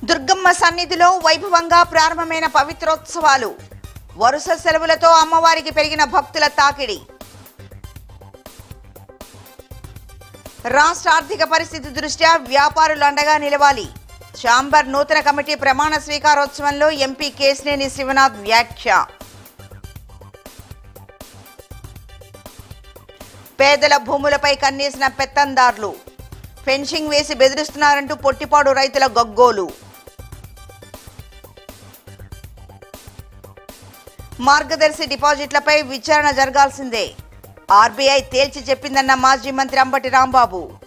దుర్గమ్మ సన్నిధిలో వైభవంగా ప్రారంభమైన పవిత్రోత్సవాలు వరుస సెలవులతో అమ్మవారికి పెరిగిన భక్తుల తాకిడి రాష్ట్ర ఆర్థిక పరిస్థితి దృష్ట్యా వ్యాపారులు అండగా నిలవాలి చాంబర్ నూతన కమిటీ ప్రమాణ స్వీకారోత్సవంలో ఎంపీ కేశినేని శివనాథ్ వ్యాఖ్య పేదల భూములపై కన్నేసిన పెత్తందార్లు ఫెన్సింగ్ వేసి బెదిరిస్తున్నారంటూ పొట్టిపాడు రైతుల గగ్గోలు మార్గదర్శి డిపాజిట్లపై విచారణ జరగాల్సిందే ఆర్బీఐ తేల్చి చెప్పిందన్న మాజీ మంత్రి అంబటి రాంబాబు